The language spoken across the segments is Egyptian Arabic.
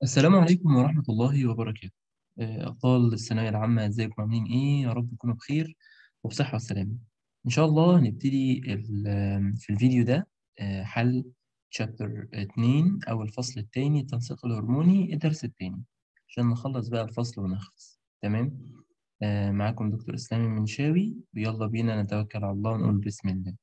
السلام عليكم ورحمة الله وبركاته آه، أبطال الثانوية العامة إزيكم عاملين إيه؟ يا رب تكونوا بخير وبصحة وسلامة إن شاء الله هنبتدي ال- في الفيديو ده آه، حل شابتر 2 أو الفصل الثاني التنسيق الهرموني الدرس الثاني عشان نخلص بقى الفصل ونخلص تمام؟ آه، معاكم دكتور إسلام المنشاوي ويلا بينا نتوكل على الله ونقول بسم الله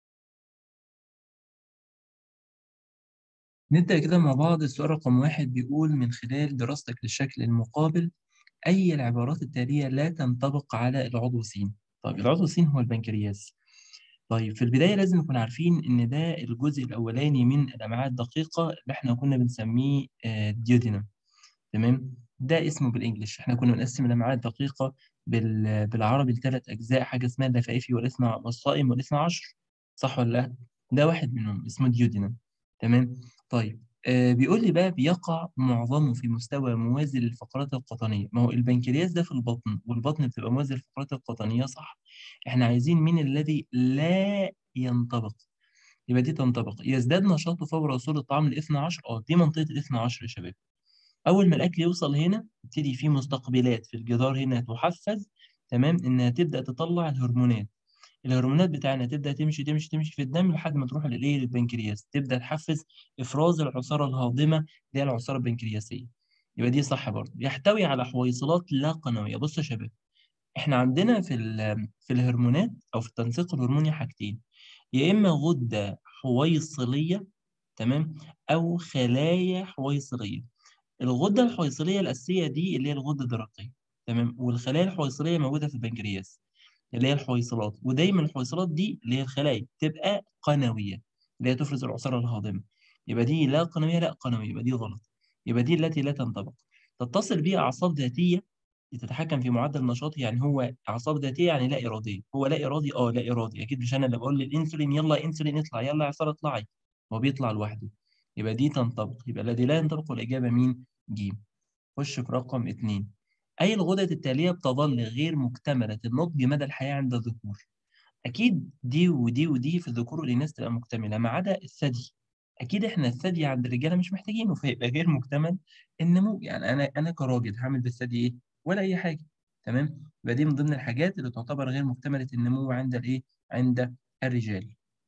نبدأ كده مع بعض السؤال رقم واحد بيقول من خلال دراستك للشكل المقابل أي العبارات التالية لا تنطبق على العضو س طيب العضو س هو البنكرياس طيب في البداية لازم نكون عارفين إن ده الجزء الأولاني من الأمعاء الدقيقة اللي إحنا كنا بنسميه ديودينم تمام ده اسمه بالإنجلش إحنا كنا بنقسم الأمعاء الدقيقة بال... بالعربي لثلاث أجزاء حاجة اسمها اللفائفي والاثنى والصائم والاثنى عشر صح ولا لا؟ ده واحد منهم اسمه ديودينم تمام طيب آه بيقول لي بقى بيقع معظمه في مستوى موازي للفقرات القطنية ما هو البنكرياس ده في البطن والبطن بتبقى موازي للفقرات القطنية صح احنا عايزين مين الذي لا ينطبق يبقى دي تنطبق يزداد نشاطه فور وصول الطعام للاثنى عشر اه دي منطقة الاثنى عشر يا شباب أول ما الأكل يوصل هنا يبتدي في مستقبلات في الجدار هنا تحفز تمام إنها تبدأ تطلع الهرمونات الهرمونات بتاعنا تبدا تمشي تمشي تمشي في الدم لحد ما تروح للايه للبنكرياس تبدا تحفز افراز العصاره الهاضمه اللي هي العصاره البنكرياسيه يبقى دي صح برضه يحتوي على حويصلات لا قنويه بصوا يا شباب احنا عندنا في في الهرمونات او في التنسيق الهرموني حاجتين يا اما غده حويصليه تمام او خلايا حويصليه الغده الحويصليه الاساسيه دي اللي هي الغده الدرقيه تمام والخلايا الحويصليه موجوده في البنكرياس اللي هي الحويصلات ودايما الحويصلات دي اللي هي الخلايا تبقى قنويه اللي هي تفرز العصاره الهاضمه يبقى دي لا قنويه لا قنويه يبقى دي غلط يبقى دي التي لا تنطبق تتصل بها اعصاب ذاتيه تتحكم في معدل النشاط يعني هو اعصاب ذاتيه يعني لا اراديه هو لا ارادي اه لا ارادي اكيد مش انا اللي بقول للانسولين يلا انسولين اطلع يلا يا عصاره اطلعي هو بيطلع لوحده يبقى دي تنطبق يبقى الذي لا ينطبق الاجابه مين ج خش في رقم اثنين أي الغدد التالية بتظل غير مكتملة النضج مدى الحياة عند الذكور أكيد دي ودي ودي في الذكور والإناث تبقى مكتملة ما عدا الثدي أكيد إحنا الثدي عند الرجالة مش محتاجينه فيبقى غير مكتمل النمو يعني أنا أنا كراجل هعمل بالثدي إيه ولا أي حاجة تمام يبقى دي من ضمن الحاجات اللي تعتبر غير مكتملة النمو عند الإيه عند الرجال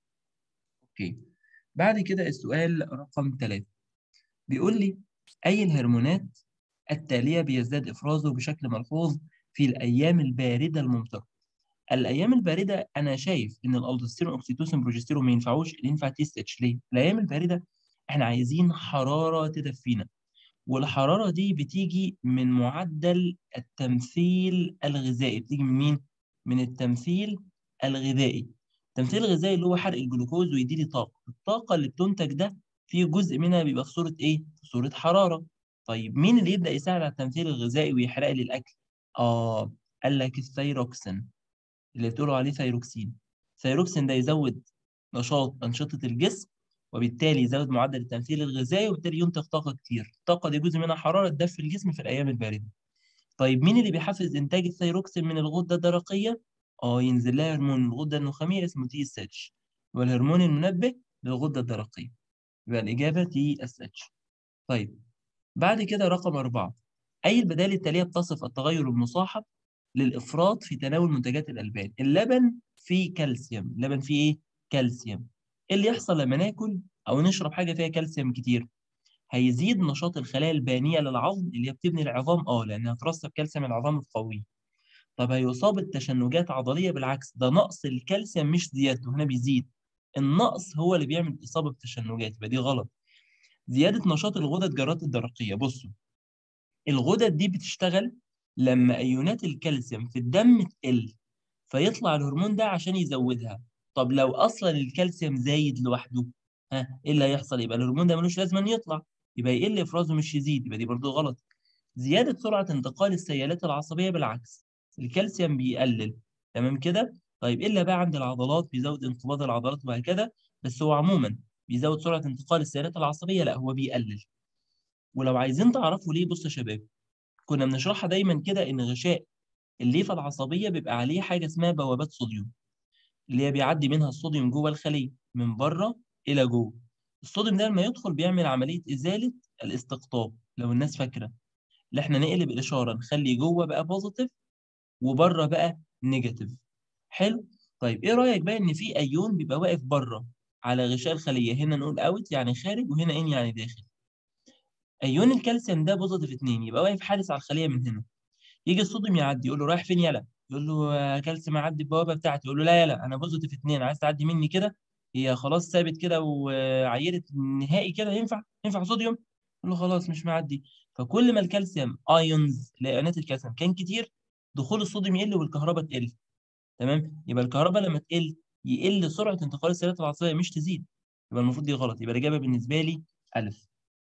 أوكي بعد كده السؤال رقم ثلاثة بيقول لي أي الهرمونات التالية بيزداد إفرازه بشكل ملحوظ في الأيام الباردة الممطرة. الأيام الباردة أنا شايف إن الألدوستيرون أوكسيتوسين بروجستيرون ما ينفعوش اللي ينفع تي اس اتش ليه؟ الأيام الباردة إحنا عايزين حرارة تدفينا والحرارة دي بتيجي من معدل التمثيل الغذائي بتيجي من مين؟ من التمثيل الغذائي التمثيل الغذائي اللي هو حرق الجلوكوز ويديلي طاقة الطاقة اللي بتنتج ده في جزء منها بيبقى في صورة إيه؟ في صورة حرارة طيب مين اللي يبدأ يساعد على التمثيل الغذائي ويحرق لي الأكل؟ آه قال لك الثيروكسين اللي بتقولوا عليه ثيروكسين الثيروكسين ده يزود نشاط أنشطة الجسم وبالتالي يزود معدل التمثيل الغذائي وبالتالي ينتج طاقة كتير الطاقة دي جزء منها حرارة تدفي الجسم في الأيام الباردة طيب مين اللي بيحفز إنتاج الثيروكسين من الغدة الدرقية؟ آه ينزل لها هرمون الغدة النخامية اسمه تي اس اتش والهرمون المنبه للغدة الدرقية يبقى الإجابة تي اس اتش طيب بعد كده رقم أربعة أي البدائل التالية بتصف التغير المصاحب للإفراط في تناول منتجات الألبان اللبن فيه كالسيوم اللبن فيه إيه؟ كالسيوم إيه اللي يحصل لما ناكل أو نشرب حاجة فيها كالسيوم كتير هيزيد نشاط الخلايا البانية للعظم اللي هي بتبني العظام اه لأنها ترسب كالسيوم العظام القوي طب هيصاب التشنجات عضلية بالعكس ده نقص الكالسيوم مش زيادته هنا بيزيد النقص هو اللي بيعمل إصابة بالتشنجات يبقى دي غلط زيادة نشاط الغدد جرات الدرقية بصوا الغدد دي بتشتغل لما أيونات الكالسيوم في الدم تقل فيطلع الهرمون ده عشان يزودها طب لو أصلا الكالسيوم زايد لوحده ها إيه اللي هيحصل يبقى الهرمون ده ملوش لازمة يطلع يبقى يقل إفرازه مش يزيد يبقى دي برضه غلط زيادة سرعة انتقال السيالات العصبية بالعكس الكالسيوم بيقلل تمام كده طيب إلا بقى عند العضلات بيزود انقباض العضلات وهكذا بس هو عموما بيزود سرعة انتقال السيالات العصبية لا هو بيقلل ولو عايزين تعرفوا ليه بصوا يا شباب كنا بنشرحها دايما كده ان غشاء الليفه العصبيه بيبقى عليه حاجه اسمها بوابات صوديوم اللي هي بيعدي منها الصوديوم جوه الخليه من بره الى جوه الصوديوم ده لما يدخل بيعمل عمليه ازاله الاستقطاب لو الناس فاكره اللي احنا نقلب الاشاره نخلي جوه بقى بوزيتيف وبره بقى نيجاتيف حلو طيب ايه رايك بقى ان في ايون بيبقى واقف بره على غشاء الخليه هنا نقول اوت يعني خارج وهنا ان يعني داخل ايون الكالسيوم ده بوزيتيف 2 يبقى واقف حارس على الخليه من هنا يجي الصوديوم يعدي يقول له رايح فين يلا يقول له يا كالسيوم عدي البوابه بتاعتي يقول له لا يلا انا بوزيتيف 2 عايز تعدي مني كده هي خلاص ثابت كده وعيرت نهائي كده ينفع ينفع صوديوم يقول له خلاص مش معدي فكل ما الكالسيوم ايونز ايونات الكالسيوم كان كتير دخول الصوديوم يقل والكهرباء تقل تمام يبقى الكهرباء لما تقل يقل سرعه انتقال السيارات العصبيه مش تزيد يبقى المفروض دي غلط يبقى الاجابه بالنسبه لي الف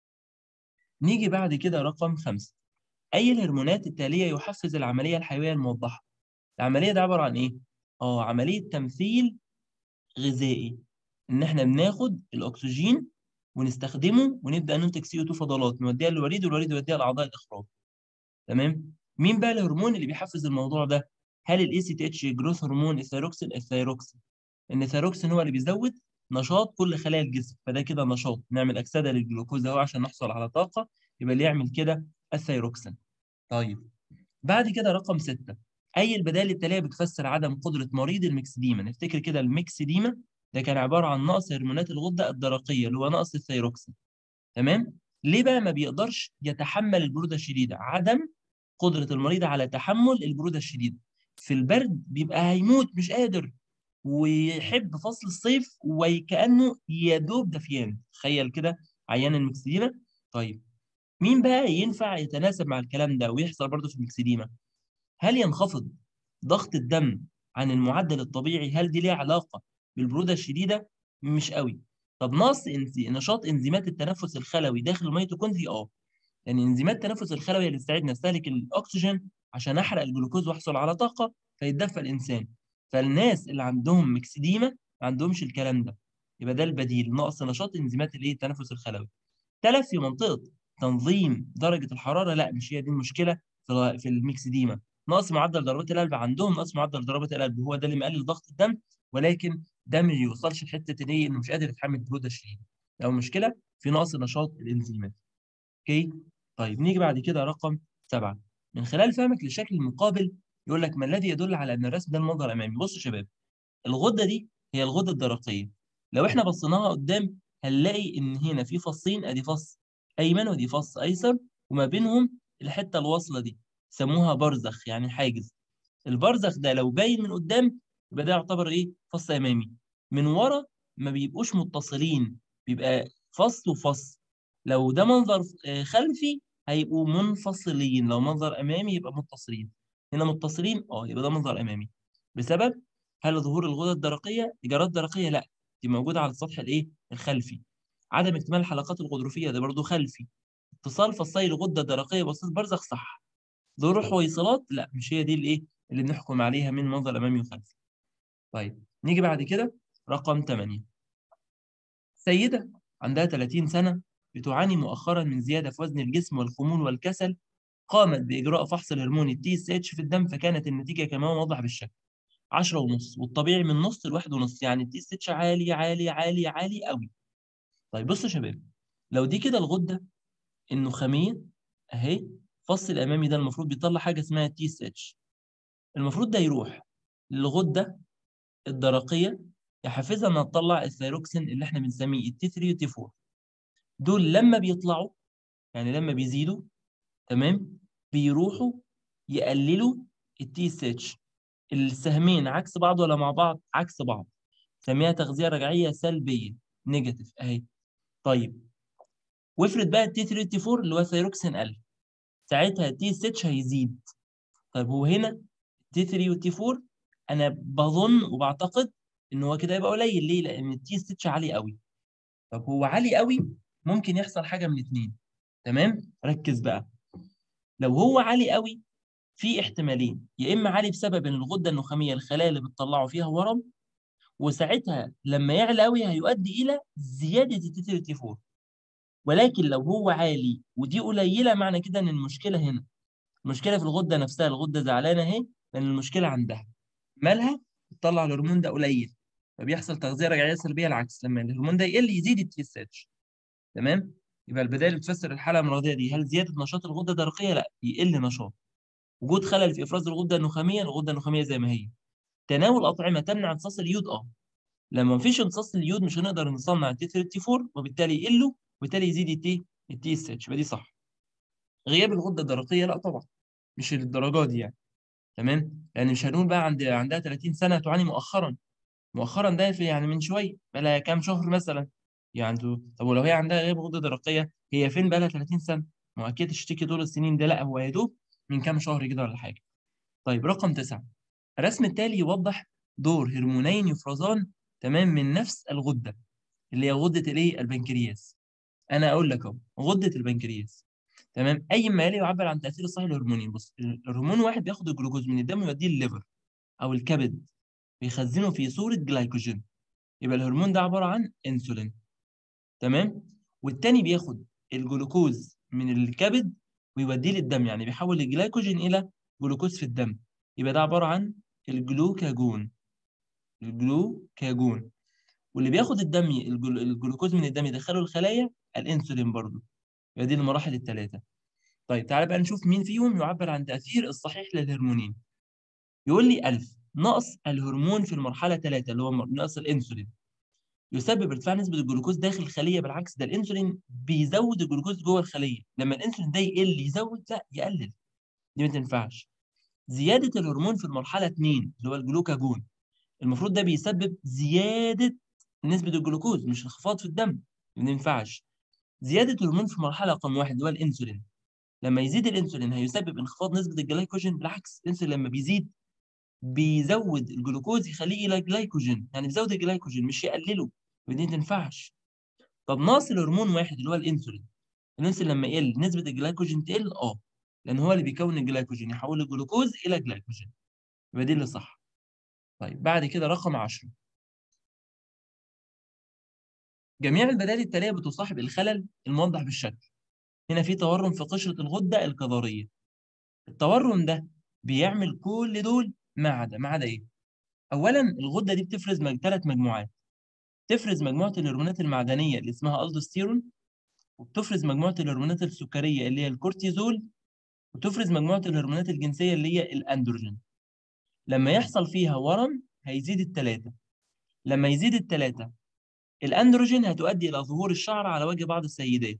نيجي بعد كده رقم خمسة أي الهرمونات التالية يحفز العملية الحيوية الموضحة؟ العملية دي عبارة عن إيه؟ آه عملية تمثيل غذائي إن إحنا بناخد الأكسجين ونستخدمه ونبدأ ننتج سي 2 فضلات نوديها للوريد والوريد يوديها لأعضاء الإخراج. تمام؟ مين بقى الهرمون اللي بيحفز الموضوع ده؟ هل الاي سي تي اتش جروث هرمون الثيروكسين؟ الثيروكسين. إن الثيروكسين هو اللي بيزود نشاط كل خلايا الجسم فده كده نشاط نعمل اكسده للجلوكوز اهو عشان نحصل على طاقه يبقى اللي يعمل كده الثيروكسين طيب بعد كده رقم ستة اي البدائل التاليه بتفسر عدم قدره مريض المكسديما نفتكر كده المكسديما ده كان عباره عن نقص هرمونات الغده الدرقيه اللي هو نقص الثيروكسين تمام ليه بقى ما بيقدرش يتحمل البروده الشديده عدم قدره المريض على تحمل البروده الشديده في البرد بيبقى هيموت مش قادر ويحب فصل الصيف وكانه يدوب دفيان تخيل كده عيان المكسديما طيب مين بقى ينفع يتناسب مع الكلام ده ويحصل برضه في المكسديما هل ينخفض ضغط الدم عن المعدل الطبيعي هل دي ليها علاقه بالبروده الشديده مش قوي طب نقص انزي... نشاط انزيمات التنفس الخلوي داخل الميتوكوندري اه يعني انزيمات التنفس الخلوي اللي تساعدني استهلك الاكسجين عشان احرق الجلوكوز واحصل على طاقه فيتدفى الانسان فالناس اللي عندهم مكسديما ما عندهمش الكلام ده يبقى ده البديل نقص نشاط انزيمات الايه التنفس الخلوي تلف في منطقه تنظيم درجه الحراره لا مش هي دي المشكله في في المكسديما نقص معدل ضربات القلب عندهم نقص معدل ضربات القلب هو ده اللي مقلل ضغط الدم ولكن ده ما يوصلش لحته ان ايه انه مش قادر يتحمل البروده الشديده لو المشكله في نقص نشاط الانزيمات اوكي طيب نيجي بعد كده رقم سبعه من خلال فهمك للشكل المقابل يقول لك ما الذي يدل على ان الرسم ده المنظر الامامي بصوا يا شباب الغده دي هي الغده الدرقيه لو احنا بصيناها قدام هنلاقي ان هنا في فصين ادي فص ايمن ودي فص ايسر وما بينهم الحته الواصله دي سموها برزخ يعني حاجز البرزخ ده لو باين من قدام يبقى ده يعتبر ايه فص امامي من ورا ما بيبقوش متصلين بيبقى فص وفص لو ده منظر خلفي هيبقوا منفصلين لو منظر امامي يبقى متصلين هنا متصلين اه يبقى ده منظر امامي بسبب هل ظهور الغدة الدرقية إجارات درقية لا دي موجودة على السطح الايه الخلفي عدم اكتمال الحلقات الغضروفية ده برضو خلفي اتصال فصي الغدة الدرقية بواسطة برزخ صح ظهور حويصلات لا مش هي دي الايه اللي بنحكم عليها من منظر امامي وخلفي طيب نيجي بعد كده رقم 8 سيدة عندها 30 سنة بتعاني مؤخرا من زيادة في وزن الجسم والخمول والكسل قامت بإجراء فحص الهرمون التي اس اتش في الدم فكانت النتيجة كما واضح بالشكل 10 ونص والطبيعي من نص لواحد ونص يعني التي اس اتش عالي عالي عالي عالي قوي طيب بصوا يا شباب لو دي كده الغدة النخامية اهي الفص الأمامي ده المفروض بيطلع حاجة اسمها تي اس اتش المفروض ده يروح للغدة الدرقية يحفزها انها تطلع الثيروكسين اللي احنا بنسميه التي 3 والتي 4 دول لما بيطلعوا يعني لما بيزيدوا تمام بيروحوا يقللوا التي اس اتش السهمين عكس بعض ولا مع بعض عكس بعض سميها تغذيه رجعيه سلبيه نيجاتيف اهي طيب وافرض بقى التي 3 تي 4 اللي هو ثيروكسين قل ساعتها التي اس اتش هيزيد طيب هو هنا التي 3 والتي 4 انا بظن وبعتقد ان هو كده يبقى قليل ليه لان التي اس اتش عالي قوي طب هو عالي قوي ممكن يحصل حاجه من اتنين تمام ركز بقى لو هو عالي قوي في احتمالين يا اما عالي بسبب ان الغده النخاميه الخلايا اللي بتطلعه فيها ورم وساعتها لما يعلى قوي هيؤدي الى زياده التي 3 4 ولكن لو هو عالي ودي قليله معنى كده ان المشكله هنا المشكله في الغده نفسها الغده زعلانه اهي لان المشكله عندها مالها بتطلع الهرمون ده قليل فبيحصل تغذيه رجعيه سلبيه العكس لما الهرمون ده يقل يزيد التي اس اتش تمام يبقى البدائل اللي بتفسر الحاله المرضيه دي هل زياده نشاط الغده الدرقيه لا يقل نشاط وجود خلل في افراز الغده النخاميه الغده النخاميه زي ما هي تناول اطعمه تمنع امتصاص اليود اه لما مفيش امتصاص اليود مش هنقدر نصنع التي 34 وبالتالي يقلوا وبالتالي يزيد التي التي اس اتش يبقى دي صح غياب الغده الدرقيه لا طبعا مش للدرجه دي يعني تمام يعني مش هنقول بقى عند عندها 30 سنه تعاني مؤخرا مؤخرا ده في يعني من شويه بقى كام شهر مثلا يعني طب ولو هي عندها غياب غده درقيه هي فين بقى لها 30 سنه؟ ما اكيد تشتكي طول السنين ده لا هو يا دوب من كام شهر كده ولا حاجه. طيب رقم تسعه الرسم التالي يوضح دور هرمونين يفرزان تمام من نفس الغده اللي هي غده الايه؟ البنكرياس. انا اقول لك اهو غده البنكرياس تمام اي ما يلي يعبر عن تاثير الصحي الهرموني بص الهرمون واحد بياخد الجلوكوز من الدم ويوديه الليفر او الكبد بيخزنه في صوره جلايكوجين يبقى الهرمون ده عباره عن انسولين تمام والتاني بياخد الجلوكوز من الكبد ويوديه للدم يعني بيحول الجلايكوجين الى جلوكوز في الدم يبقى ده عباره عن الجلوكاجون الجلوكاجون واللي بياخد الدم الجلو... الجلوكوز من الدم يدخله الخلايا الانسولين برضه يبقى دي المراحل الثلاثه طيب تعالى بقى نشوف مين فيهم يعبر عن تاثير الصحيح للهرمونين يقول لي ألف نقص الهرمون في المرحله 3 اللي هو نقص الانسولين يسبب ارتفاع نسبه الجلوكوز داخل الخليه بالعكس ده الانسولين بيزود الجلوكوز جوه الخليه لما الانسولين ده يقل يزود لا يقلل دي ما تنفعش زياده الهرمون في المرحله 2 اللي هو الجلوكاجون المفروض ده بيسبب زياده نسبه الجلوكوز مش انخفاض في الدم ما ينفعش زياده الهرمون في مرحله رقم واحد اللي هو الانسولين لما يزيد الانسولين هيسبب انخفاض نسبه الجلايكوجين بالعكس الانسولين لما بيزيد بيزود الجلوكوز يخليه الى جلايكوجين يعني بيزود الجلايكوجين مش يقلله ودي ما تنفعش طب ناقص الهرمون واحد اللي هو الانسولين الانسولين لما يقل نسبه الجلايكوجين تقل اه لان هو اللي بيكون الجلايكوجين يحول الجلوكوز الى جلايكوجين يبقى دي اللي صح طيب بعد كده رقم 10 جميع البدائل التاليه بتصاحب الخلل الموضح بالشكل هنا في تورم في قشره الغده الكظريه التورم ده بيعمل كل دول ما عدا ما عدا ايه اولا الغده دي بتفرز ثلاث مجموعات تفرز مجموعه الهرمونات المعدنيه اللي اسمها الدوستيرون وبتفرز مجموعه الهرمونات السكريه اللي هي الكورتيزول وتفرز مجموعه الهرمونات الجنسيه اللي هي الاندروجين لما يحصل فيها ورم هيزيد الثلاثه لما يزيد الثلاثه الاندروجين هتؤدي الى ظهور الشعر على وجه بعض السيدات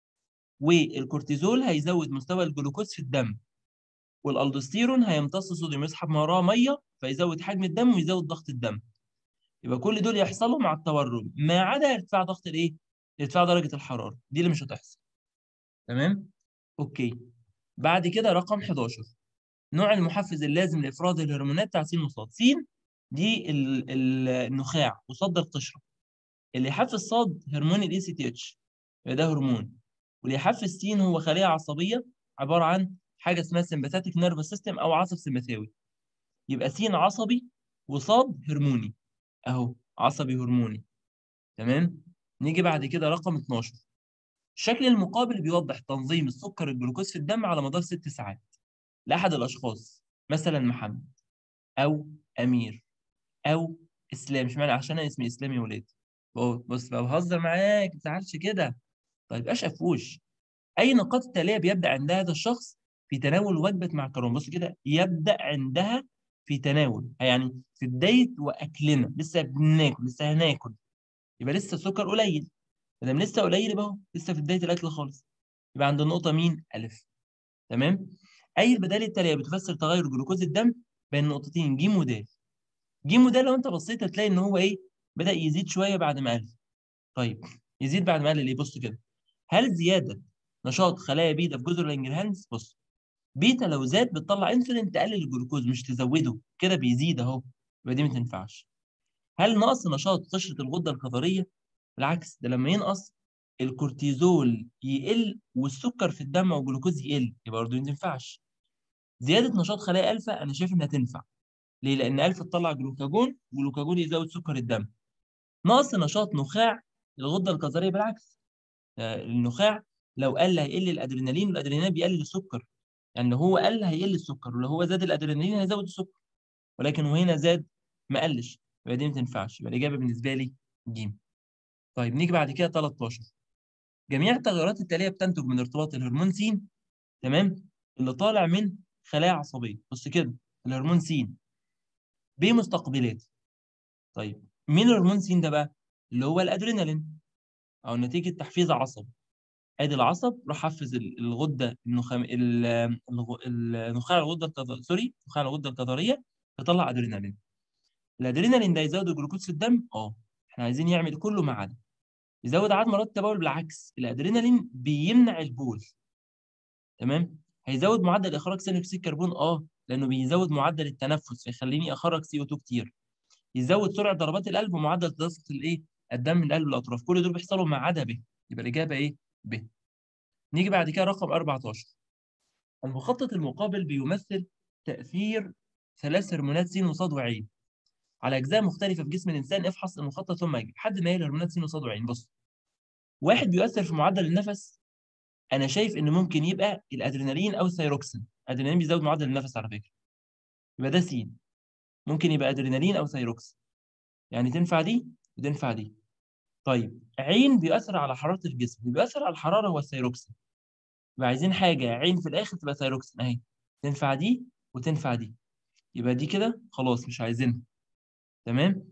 والكورتيزول هيزود مستوى الجلوكوز في الدم والالدوستيرون هيمتص صوديوم يسحب من وراه ميه فيزود حجم الدم ويزود ضغط الدم يبقى كل دول يحصلوا مع التورم ما عدا ارتفاع ضغط الايه؟ ارتفاع درجه الحراره دي اللي مش هتحصل تمام؟ اوكي بعد كده رقم 11 نوع المحفز اللازم لافراز الهرمونات بتاع س وصاد س دي ال ال النخاع وصاد القشره اللي يحفز صاد هرمون الاي سي تي اتش ده هرمون واللي يحفز س هو خليه عصبيه عباره عن حاجه اسمها سمباثيك نيرفس سيستم او عصب سمبثاوي يبقى س عصبي وصاد هرموني اهو عصبي هرموني تمام نيجي بعد كده رقم 12 الشكل المقابل بيوضح تنظيم السكر الجلوكوز في الدم على مدار ست ساعات لاحد الاشخاص مثلا محمد او امير او اسلام مش معنى عشان انا اسمي اسلام يا ولاد بص بقى بهزر معاك ما تزعلش كده طيب ايش افوش اي نقاط التاليه بيبدا عند هذا الشخص في تناول وجبه معكرونه بص كده يبدا عندها في تناول يعني في بدايه واكلنا لسه بناكل لسه هناكل يبقى لسه السكر قليل ما دام لسه قليل يبقى اهو لسه في بدايه الاكل خالص يبقى عند النقطه مين الف تمام اي البدائل التاليه بتفسر تغير جلوكوز الدم بين نقطتين ج ود ج ود لو انت بصيت هتلاقي ان هو ايه بدا يزيد شويه بعد ما قل طيب يزيد بعد ما قل ليه بص كده هل زياده نشاط خلايا بيتا في جزر لانجرهانز بص بيتا لو زاد بتطلع انسولين تقلل الجلوكوز مش تزوده كده بيزيد اهو يبقى دي ما تنفعش هل نقص نشاط قشره الغده الكظريه بالعكس ده لما ينقص الكورتيزول يقل والسكر في الدم والجلوكوز يقل يبقى برضه ما تنفعش زياده نشاط خلايا الفا انا شايف انها تنفع ليه لان الفا تطلع جلوكاجون جلوكاجون يزود سكر الدم نقص نشاط نخاع الغده الكظريه بالعكس النخاع لو قل هيقل الادرينالين والادرينالين بيقلل السكر يعني لو هو قل هيقل السكر ولو هو زاد الادرينالين هيزود السكر ولكن وهنا زاد ما قلش يبقى دي ما تنفعش يبقى الاجابه بالنسبه لي ج طيب نيجي بعد كده 13 جميع التغيرات التاليه بتنتج من ارتباط الهرمون س تمام اللي طالع من خلايا عصبيه بص كده الهرمون س بمستقبلات طيب مين الهرمون س ده بقى اللي هو الادرينالين او نتيجه تحفيز عصبي ادي العصب راح حفز الغده النخام النخاع الغده الكظ... سوري نخاع الغده الكظريه يطلع ادرينالين الادرينالين ده يزود الجلوكوز في الدم اه احنا عايزين يعمل كله ما عدا يزود عدد مرات التبول بالعكس الادرينالين بيمنع البول تمام هيزود معدل اخراج ثاني اكسيد الكربون اه لانه بيزود معدل التنفس فيخليني اخرج سي او 2 كتير يزود سرعه ضربات القلب ومعدل تدفق الايه الدم من قلب الاطراف كل دول بيحصلوا ما عدا ب يبقى الاجابه ايه ب نيجي بعد كده رقم 14 المخطط المقابل بيمثل تاثير ثلاث هرمونات س وص وعين على اجزاء مختلفه في جسم الانسان افحص المخطط ثم اجيب حد ما هي الهرمونات س وص وعين بص واحد بيؤثر في معدل النفس انا شايف ان ممكن يبقى الادرينالين او الثيروكسين الادرينالين بيزود معدل النفس على فكره يبقى ده س ممكن يبقى ادرينالين او ثيروكسين يعني تنفع دي وتنفع دي طيب عين بيؤثر على حراره الجسم اللي بيؤثر على الحراره هو الثيروكسين يبقى عايزين حاجه عين في الاخر تبقى ثيروكسين اهي تنفع دي وتنفع دي يبقى دي كده خلاص مش عايزينها تمام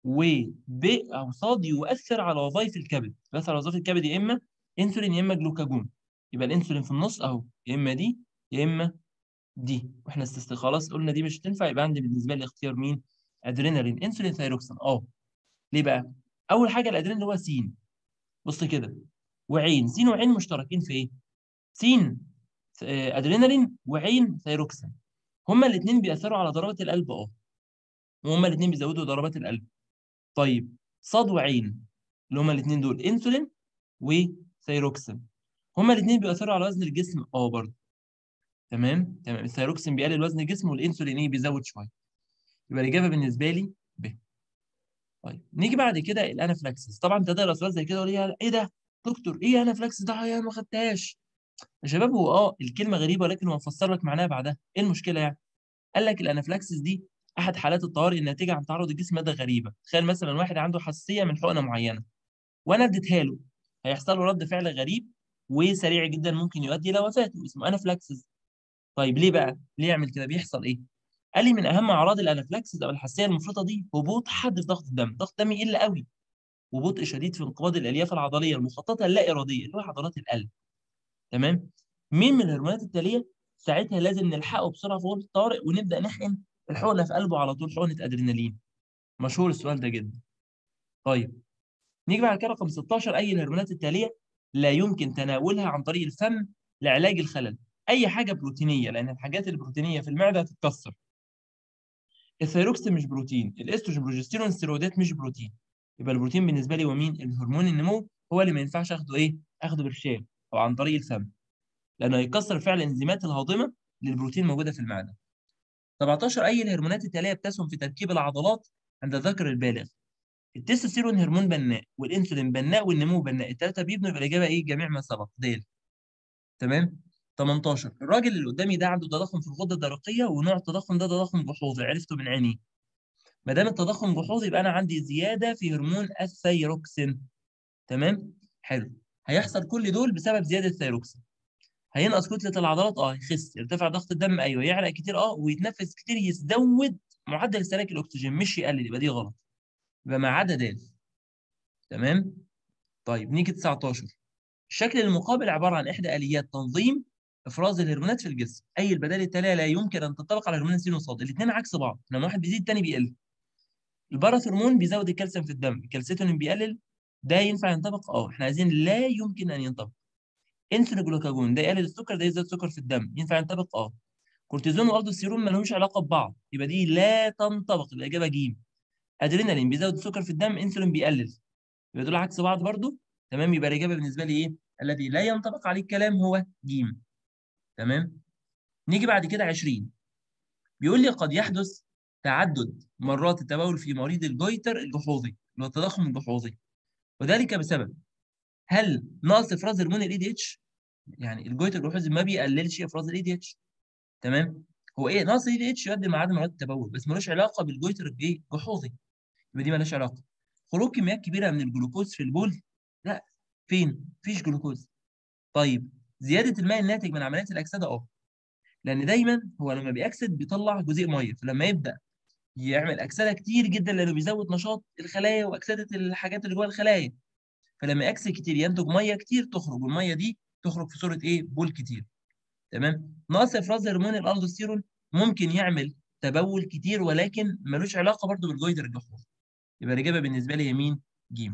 وب او صاد يؤثر على وظائف الكبد بيؤثر على وظائف الكبد يا اما انسولين يا اما جلوكاجون يبقى الانسولين في النص اهو يا اما دي يا اما دي واحنا استست خلاص قلنا دي مش هتنفع يبقى عندي بالنسبه لي اختيار مين ادرينالين انسولين ثيروكسين اه ليه بقى اول حاجه الادرينالين اللي هو س بص كده وعين س وعين مشتركين في ايه س ادرينالين وعين ثيروكسين هما الاثنين بيأثروا على ضربات القلب اه وهما الاثنين بيزودوا ضربات القلب طيب صاد وعين اللي هما الاثنين دول انسولين وثيروكسين هما الاثنين بيأثروا على وزن الجسم اه برضه تمام تمام الثيروكسين بيقلل وزن الجسم والانسولين ايه بيزود شويه يبقى الاجابه بالنسبه لي ب طيب نيجي بعد كده الانافلاكسس طبعا انت تقرا سؤال زي كده ولا ايه ده دكتور ايه انافلاكسس ده يا ما خدتهاش يا شباب هو اه الكلمه غريبه ولكن هو مفسر لك معناها بعدها ايه المشكله يعني قال لك الانافلاكسس دي احد حالات الطوارئ الناتجه عن تعرض الجسم ماده غريبه تخيل مثلا واحد عنده حساسيه من حقنه معينه وانا اديتها له هيحصل له رد فعل غريب وسريع جدا ممكن يؤدي الى وفاته اسمه انافلاكسس طيب ليه بقى ليه يعمل كده بيحصل ايه قال لي من اهم اعراض الانافلاكسس او الحساسيه المفرطه دي هبوط حاد في ضغط الدم ضغط الدم يقل قوي وبطء شديد في انقباض الالياف العضليه المخططه اللا اراديه اللي هو عضلات القلب تمام مين من الهرمونات التاليه ساعتها لازم نلحقه بسرعه في غرفه الطوارئ ونبدا نحقن الحقنه في قلبه على طول حقنه ادرينالين مشهور السؤال ده جدا طيب نيجي بعد كده رقم 16 اي الهرمونات التاليه لا يمكن تناولها عن طريق الفم لعلاج الخلل اي حاجه بروتينيه لان الحاجات البروتينيه في المعده هتتكسر الثيروكسين مش بروتين الاستروجين بروجستيرون الستيرويدات مش بروتين يبقى البروتين بالنسبه لي هو مين الهرمون النمو هو اللي ما ينفعش اخده ايه اخده برشام او عن طريق الفم لانه هيكسر فعل الانزيمات الهاضمه للبروتين موجوده في المعده 17 اي الهرمونات التاليه بتسهم في تركيب العضلات عند الذكر البالغ التستوستيرون هرمون بناء والانسولين بناء والنمو بناء الثلاثه بيبنوا يبقى الاجابه ايه جميع ما سبق ديل تمام 18 الراجل اللي قدامي ده عنده تضخم في الغده الدرقيه ونوع التضخم ده تضخم جحوظي عرفته من عينيه ما دام التضخم جحوظي يبقى انا عندي زياده في هرمون الثيروكسين تمام حلو هيحصل كل دول بسبب زياده الثيروكسين هينقص كتله العضلات اه يخس يرتفع ضغط الدم ايوه يعرق كتير اه ويتنفس كتير يزود معدل استهلاك الاكسجين مش يقلل يبقى دي غلط يبقى ما عدا د تمام طيب نيجي 19 الشكل المقابل عباره عن احدى اليات تنظيم افراز الهرمونات في الجسم اي البدائل التاليه لا يمكن ان تنطبق على هرمون س وصاد الاثنين عكس بعض لما واحد بيزيد الثاني بيقل الباراثرمون بيزود الكالسيوم في الدم الكالسيتونين بيقلل ده ينفع ينطبق اه احنا عايزين لا يمكن ان ينطبق انسولين جلوكاجون ده يقلل السكر ده يزود السكر في الدم ينفع ينطبق اه كورتيزون والدوستيرون ما لهمش علاقه ببعض يبقى دي لا تنطبق الاجابه ج ادرينالين بيزود السكر في الدم انسولين بيقلل يبقى دول عكس بعض برضو تمام يبقى الاجابه بالنسبه لي ايه الذي لا ينطبق عليه الكلام هو ج تمام نيجي بعد كده 20 بيقول لي قد يحدث تعدد مرات التبول في مريض الجويتر الجحوظي اللي هو التضخم الجحوظي وذلك بسبب هل نقص افراز هرمون الاي دي اتش يعني الجويتر الجحوظي ما بيقللش افراز الاي دي اتش تمام هو ايه نقص الاي دي اتش يؤدي لمعاد مرات التبول بس ملوش علاقه بالجويتر الايه الجحوظي يبقى دي مالهاش علاقه خروج كميات كبيره من الجلوكوز في البول لا فين مفيش جلوكوز طيب زياده الماء الناتج من عمليات الاكسده اه لان دايما هو لما بيأكسد بيطلع جزيء ميه فلما يبدا يعمل اكسده كتير جدا لانه بيزود نشاط الخلايا واكسده الحاجات اللي جوه الخلايا فلما يأكسد كتير ينتج ميه كتير تخرج والميه دي تخرج في صوره ايه بول كتير تمام نقص افراز هرمون الالدوستيرون ممكن يعمل تبول كتير ولكن ملوش علاقه برضه بالجويتر الجحور يبقى الاجابه بالنسبه لي يمين ج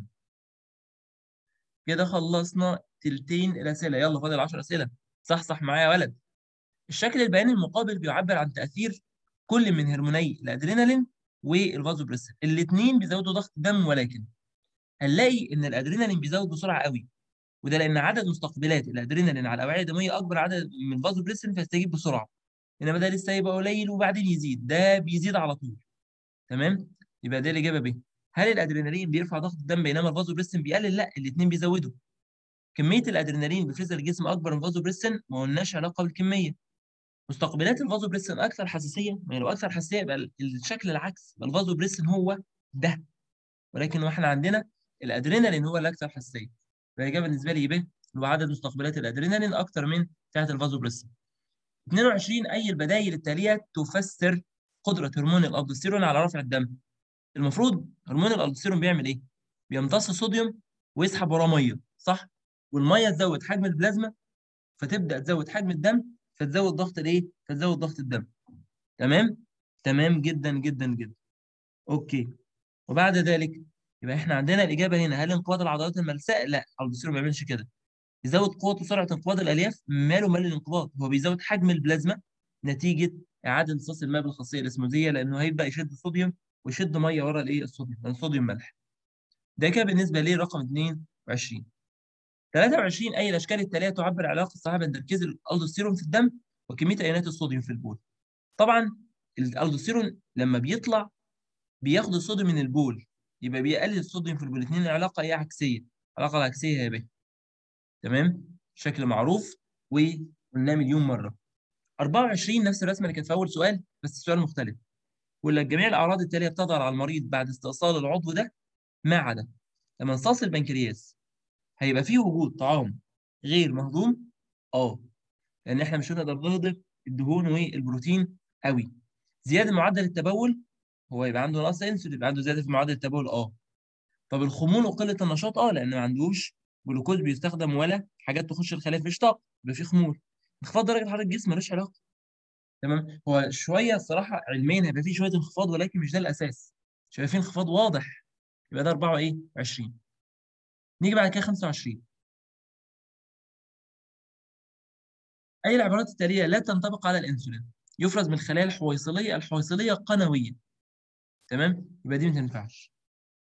كده خلصنا تلتين الاسئله يلا فاضل 10 اسئله صح صح معايا يا ولد الشكل البياني المقابل بيعبر عن تاثير كل من هرموني الادرينالين والفازوبريسين الاثنين بيزودوا ضغط الدم ولكن هنلاقي ان الادرينالين بيزود بسرعه قوي وده لان عدد مستقبلات الادرينالين على الاوعيه الدمويه اكبر عدد من الفازوبريسين فيستجيب بسرعه انما ده لسه هيبقى قليل وبعدين يزيد ده بيزيد على طول تمام يبقى ده الاجابه ب هل الادرينالين بيرفع ضغط الدم بينما الفازوبريسين بيقلل لا الاثنين بيزودوا كميه الادرينالين بيفرزها الجسم اكبر من الفازوبريسين ما قلناش علاقه بالكميه مستقبلات الفازوبريسين اكثر حساسيه ما لو اكثر حساسيه يبقى الشكل العكس يبقى الفازوبريسين هو ده ولكن واحنا عندنا الادرينالين هو الاكثر حساسيه فالاجابه بالنسبه لي ب اللي هو عدد مستقبلات الادرينالين اكثر من بتاعه الفازوبريسين 22 اي البدائل التاليه تفسر قدره هرمون الالدوستيرون على رفع الدم المفروض هرمون الالدوستيرون بيعمل ايه بيمتص الصوديوم ويسحب وراه ميه صح والميه تزود حجم البلازما فتبدا تزود حجم الدم فتزود ضغط الايه فتزود ضغط الدم تمام تمام جدا جدا جدا اوكي وبعد ذلك يبقى احنا عندنا الاجابه هنا هل انقباض العضلات الملساء لا الالدوستيرون ما بيعملش كده يزود قوه وسرعه انقباض الالياف ماله مال الانقباض هو بيزود حجم البلازما نتيجه اعاده امتصاص الماء بالخاصيه الاسموزيه لانه هيبدا يشد الصوديوم ويشد ميه ورا الايه الصوديوم لان الصوديوم ملح ده كده بالنسبه ليه رقم 22 23 اي الاشكال التاليه تعبر علاقه الصحابه بين تركيز الالدوستيرون في الدم وكميه ايونات الصوديوم في البول طبعا الالدوستيرون لما بيطلع بياخد الصوديوم من البول يبقى بيقلل الصوديوم في البول الاثنين العلاقه ايه عكسيه العلاقه العكسيه هي ب تمام شكل معروف وقلناه مليون مره 24 نفس الرسمه اللي كانت في اول سؤال بس سؤال مختلف يقول لك جميع الاعراض التاليه بتظهر على المريض بعد استئصال العضو ده ما عدا لما امتصاص البنكرياس هيبقى فيه وجود طعام غير مهضوم اه لان احنا مش هنقدر نهضم الدهون والبروتين قوي زياده معدل التبول هو يبقى عنده نقص انسولين يبقى عنده زياده في معدل التبول اه طب الخمول وقله النشاط اه لان ما عندوش جلوكوز بيستخدم ولا حاجات تخش الخلايا مفيش طاقه يبقى في خمول انخفاض درجه حراره الجسم ملوش علاقه تمام هو شويه الصراحه علميا هيبقى فيه شويه انخفاض ولكن مش ده الاساس مش هيبقى فيه انخفاض واضح يبقى ده 4 ايه 20 نيجي بعد كده 25 اي العبارات التاليه لا تنطبق على الانسولين يفرز من الخلايا الحويصليه الحويصليه قنويه تمام يبقى دي ما تنفعش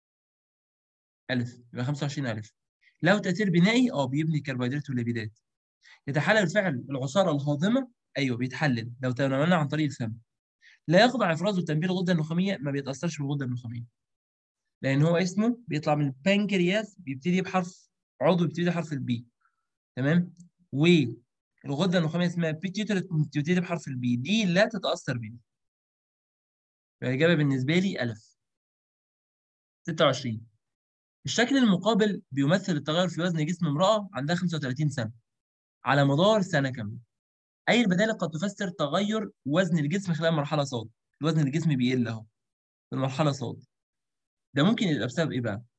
الف يبقى 25 الف له تاثير بنائي اه بيبني كربوهيدرات وليبيدات يتحلل بالفعل العصاره الهاضمه ايوه بيتحلل لو تناولنا عن طريق الفم لا يخضع افرازه تنبيل الغده النخاميه ما بيتاثرش بالغده النخاميه لان هو اسمه بيطلع من البنكرياس بيبتدي بحرف عضو بيبتدي بحرف البي تمام والغده النخاميه اسمها بيتيوتري بتبتدي بحرف البي دي لا تتاثر بيه الاجابه بالنسبه لي الف 26 الشكل المقابل بيمثل التغير في وزن جسم امراه عندها 35 سنه على مدار سنه كامله اي البدائل قد تفسر تغير وزن الجسم خلال مرحله صاد الوزن الجسم بيقل اهو في المرحله صاد ده ممكن يبقى بسبب ايه بقى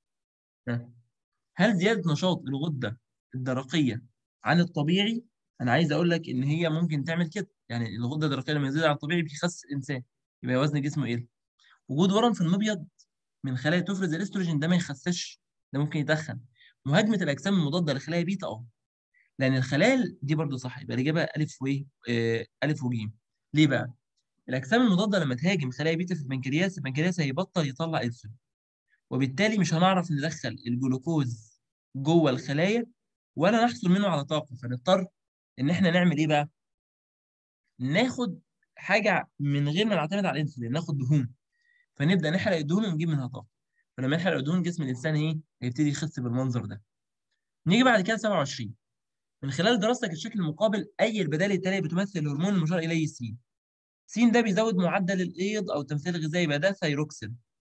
هل زياده نشاط الغده الدرقيه عن الطبيعي انا عايز اقول لك ان هي ممكن تعمل كده يعني الغده الدرقيه لما يزيد عن الطبيعي بيخس الانسان يبقى وزن جسمه يقل وجود ورم في المبيض من خلايا تفرز الاستروجين ده ما يخسسش ده ممكن يتخن مهاجمه الاجسام المضاده لخلايا بيتا اه لان الخلايا دي برضو صح يبقى الاجابه الف و آه الف وج ليه بقى الاجسام المضاده لما تهاجم خلايا بيتا في البنكرياس البنكرياس هيبطل يطلع انسولين وبالتالي مش هنعرف ندخل الجلوكوز جوه الخلايا ولا نحصل منه على طاقه فنضطر ان احنا نعمل ايه بقى ناخد حاجه من غير ما نعتمد على الانسولين ناخد دهون فنبدا نحرق الدهون ونجيب منها طاقه فلما نحرق الدهون جسم الانسان ايه هيبتدي يخس بالمنظر ده نيجي بعد كده 27 من خلال دراستك الشكل المقابل اي البدائل التاليه بتمثل الهرمون المشار اليه س س ده بيزود معدل الايض او التمثيل الغذائي يبقى ده ثايروكسين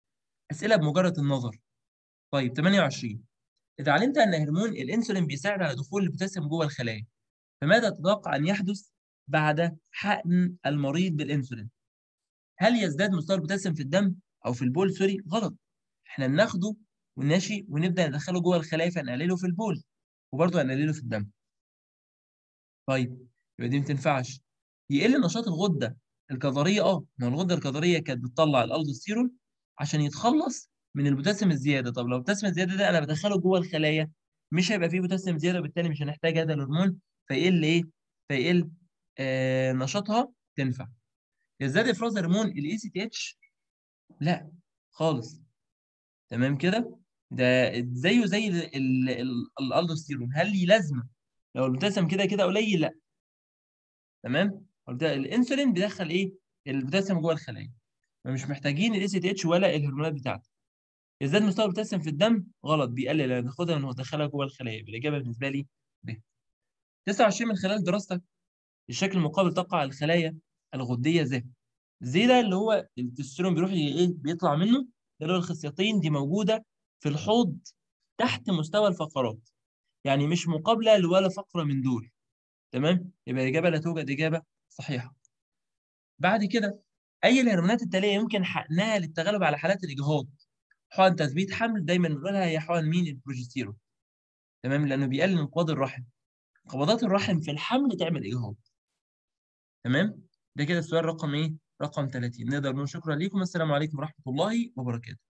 اسئله بمجرد النظر طيب 28 اذا علمت ان هرمون الانسولين بيساعد على دخول البوتاسيوم جوه الخلايا فماذا تتوقع ان يحدث بعد حقن المريض بالانسولين هل يزداد مستوى البوتاسيوم في الدم او في البول سوري غلط احنا بناخده وناشي ونبدا ندخله جوه الخلايا فنقلله في البول وبرضه هنقلله في الدم طيب يبقى دي ما تنفعش يقل نشاط الغده الكظريه اه ما الغده الكظريه كانت بتطلع الالدوستيرون عشان يتخلص من البوتاسيوم الزياده طب لو البوتاسيوم الزياده ده انا بدخله جوه الخلايا مش هيبقى فيه بوتاسيوم زياده وبالتالي مش هنحتاج هذا الهرمون فيقل ايه فيقل آه نشاطها تنفع يزداد افراز هرمون الاي سي تي اتش لا خالص تمام كده ده زيه زي الالدوستيرون هل لي لازمه لو البوتاسيوم كده كده قليل لا تمام الانسولين بيدخل ايه البوتاسيوم جوه الخلايا مش محتاجين الاي سي تي اتش ولا الهرمونات بتاعته يزداد مستوى البوتاسيوم في الدم غلط بيقلل لان ناخدها ندخلها جوه الخلايا الاجابه بالنسبه لي ب 29 من خلال دراستك الشكل المقابل تقع الخلايا الغديه زي زي ده اللي هو التستيرون بيروح ايه بيطلع منه ده اللي هو الخصيتين دي موجوده في الحوض تحت مستوى الفقرات يعني مش مقابله لولا فقره من دول تمام يبقى الاجابه لا توجد اجابه صحيحه بعد كده اي الهرمونات التاليه يمكن حقنها للتغلب على حالات الاجهاض حقن تثبيت حمل دايما نقولها هي حقن مين البروجستيرون تمام لانه بيقلل انقباض الرحم انقباضات الرحم في الحمل تعمل اجهاض تمام ده كده السؤال رقم ايه رقم 30 نقدر نقول شكرا لكم السلام عليكم ورحمه الله وبركاته